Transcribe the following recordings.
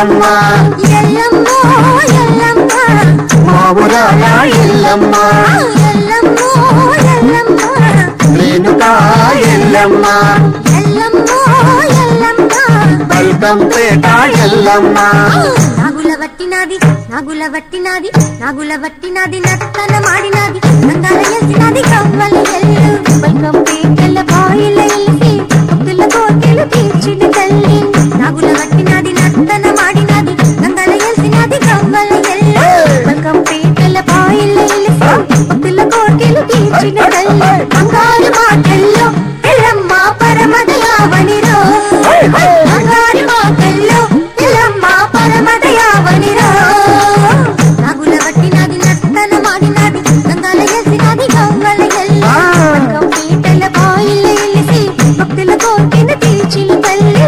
ఎల్లమ్మ ఎల్లమ్మో ఎల్లమ్మ మా ఊరాల ఎల్లమ్మ ఎల్లమ్మో ఎల్లమ్మ రేణుకా ఎల్లమ్మ ఎల్లమ్మో ఎల్లమ్మ బల్కంపేట ఎల్లమ్మ నాగుల వట్టినాది నాగుల వట్టినాది నాగుల వట్టినాది నత్తన మాడినాది నంగాల ఎల్సినాది కవ్వల ఎల్లు బల్కం పీటల బాయిల ఎల్సి భక్తుల కోటెలు తీర్చిన తల్లి నాగుల వట్టినాది నత్తన మాడినాది నంగాల ఎల్సినాది కవ్వల ఎల్లు బల్కం పీటల బాయిల ఎల్సి భక్తుల కోటెలు తీర్చిన తల్లి బంగారు మాటల్లో ఎల్లమ్మ పరమదయావనిరో బంగారు మాటల్లో ఎల్లమ్మ పరమదయావనిరో నాగుల వట్టినాది నత్తన మాడినాది గంగాల ఎల్సినాది గవ్వల ఎల్ల బల్కం పీటల బాయిల ఎలిసి భక్తుల కోరిన తీర్చిన తల్లి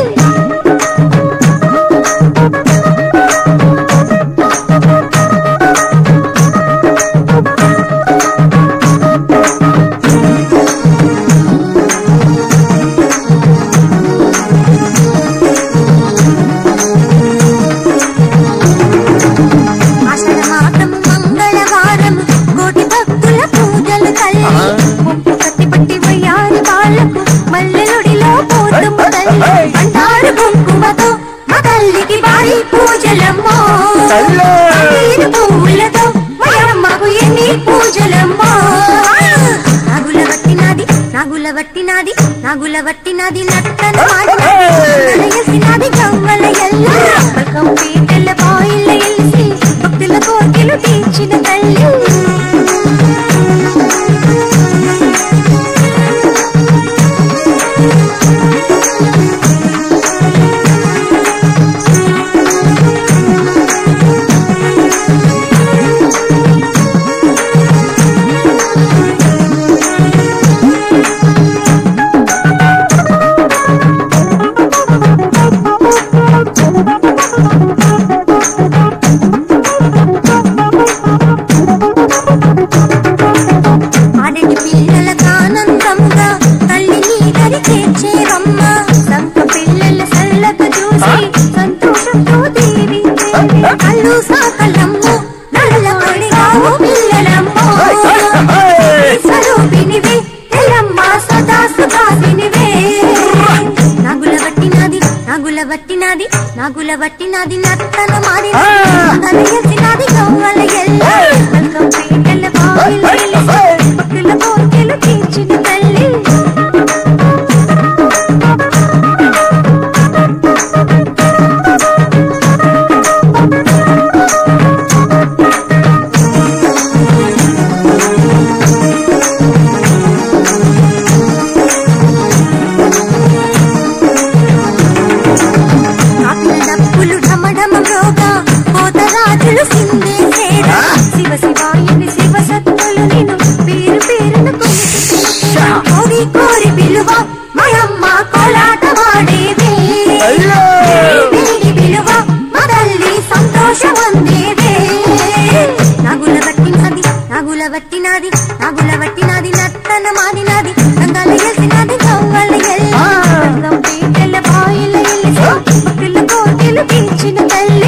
ఆషాఢ మాసము మంగళవారము కోటి భక్తుల పూజలు తల్లి ముప్పు కత్తి పట్టి వయ్యారి వాళ్ళకు మల్లెలుడిలో పోతుము తల్లి అంటారు కుంకుమతో మా తల్లికి వారి పూజలమ్మో తల్లే! నీరు పువ్వులతో మయమ్మకు ఎన్ని పూజలమ్మో నాగుల వట్టినాది నాగుల వట్టినాది నాగుల వట్టినాది నట్టన మాడినాది గవ్వల ఎల్ల పల్కం పీటల బాయిల ఎల్సి భక్తుల కోరికలు తీర్చిన తల్లి ఆడటి పిల్లలకు ఆనందంగా తల్లిని దరి చేర్చేవమ్మ సంత పిల్లల సల్లక చూసి సంతోషంతో దీవించేవి కళ్ళు సాకలమ్ము నల్ల పడిగావు పిల్లలమ్మో స్వరూపినివే ఎల్లమ్మ సదా సుఖాసినివే నాగుల వట్టినాది నాగుల వట్టినాది నాగుల వట్టినాది నత్తన మాడినాది నగలయసినాది గవ్వల ఎల్ల బల్కం పీటల బావిల ఎలిసి భక్తుల కోరికలు తీర్చిన తల్లి కాకుల డప్పులు ఢమఢమ మ్రోగా కోతరాజులు సిందేసేరా శివ శివాయని శివ సత్తులు నిన్ను పేరు పేరును కొలిచి కోరి కోరి పిలువ మయమ్మ కోలాట వాడేవే అయ్యో! వేడి పిలువ మదల్లి సంతోషమందేవే నాగుల వట్టినది నాగుల వట్టినది నాగుల వట్టినది నత్తన మాదినది గంగాల ఎల్సినది గవ్వల ఎల్ల గంగం పీటల బాయిల ఎల్సి భక్తుల కోరికలు తీర్చిన తల్లి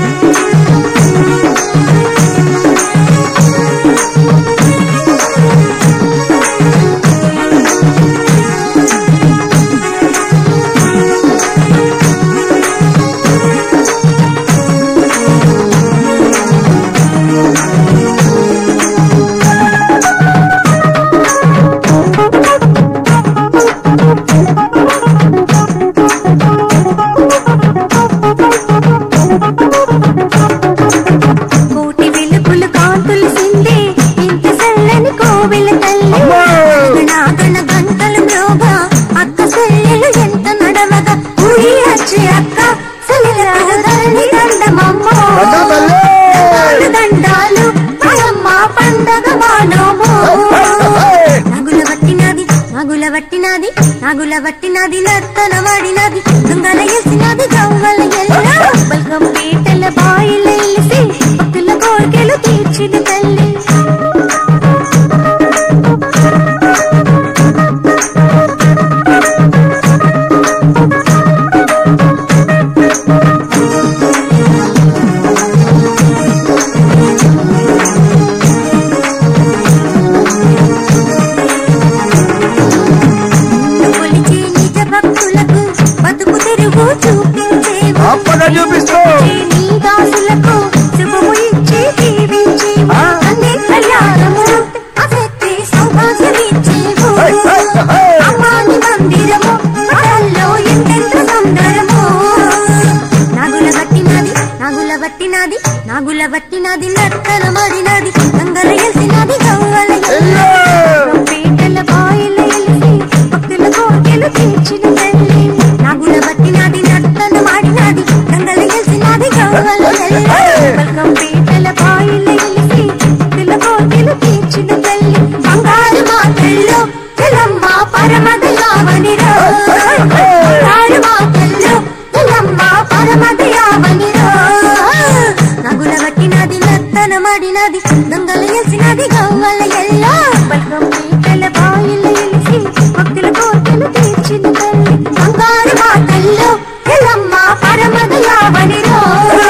కోటి వెలుగులు కాంతులు సిందే ఇంత చల్లని కోవెల తల్లి అమ్మో! నాగణ గంటలు మ్రోగా అక్క సెల్లెలు ఎంత నడవగా ఊరి వచ్చే అక్క సెల్లెలకు ధరణి దండమమ్మో దండం తల్లి! దండాలు దండాలు పయమ్మ పండగ మానోమో నాగుల వట్టినది నాగుల వట్టినది నాగుల వట్టినది నర్తన వాడినది గంగల ఎసినది గవ్వల ఎల్ల బల్గం పీటల బాయిల ఎలిసి భక్తుల కోరికలు తీర్చిన తల్లి బట్టినది నత్తన మడినది గంగల ఎల్సినది గవ్వల ఎల్లో పీటల బాయిల ఎలిసి భక్తుల కోరికలు తీర్చిన తల్లి నాగుల బట్టినది నత్తన మాడినది గంగల ఎల్సినది గవ్వల బల్గం పీటల బాయిల ఎలిసి భక్తుల కోరికలు తీర్చిన తల్లి బంగారు మాటల్లో తెలమ్మ పరమదయావనిరో బంగారు మాటల్లో తెలమ్మ పరమదయావనిరో నగుల బట్టినది నత్తన మడినది దొంగల ఎల్సినది గవ్వల ఎల్లో బల్గం పీటల బాయిల ఎలిసి భక్తుల కోరికలు తీర్చిన తల్లి బంగారు మాటల్లో తెలమ్మ పరమదయావనిరో